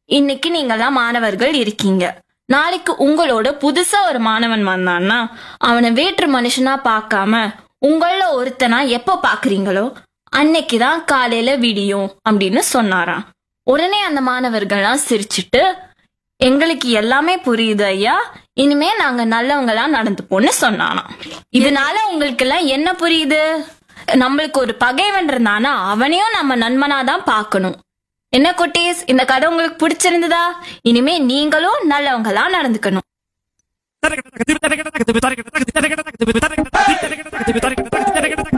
இன்னைக்கு நீங்கெல்லாம் மாணவர்கள் இருக்கீங்க நாளைக்கு உங்களோட புதுசா ஒரு மாணவன் வந்தான்னா அவனை வேற்று மனுஷனா பார்க்காம உங்கள ஒருத்தனா எப்போ பாக்குறீங்களோ அன்னைக்குதான் காலையில விடியும் அப்படின்னு சொன்னாராம் உடனே அந்த மாணவர்கள்லாம் சிரிச்சிட்டு எங்களுக்கு எல்லாமே புரியுது ஐயா இனிமே நாங்க நல்லவங்களா நடந்துப்போம்னு சொன்னானாம் இதனால உங்களுக்கு எல்லாம் என்ன புரியுது நம்மளுக்கு ஒரு பகைவன் இருந்தானா அவனையும் நம்ம நண்பனா தான் பார்க்கணும் என்ன குட்டீஸ் இந்த கதை உங்களுக்கு பிடிச்சிருந்ததா இனிமே நீங்களும் நல்லவங்களா நடந்துக்கணும் Thank you.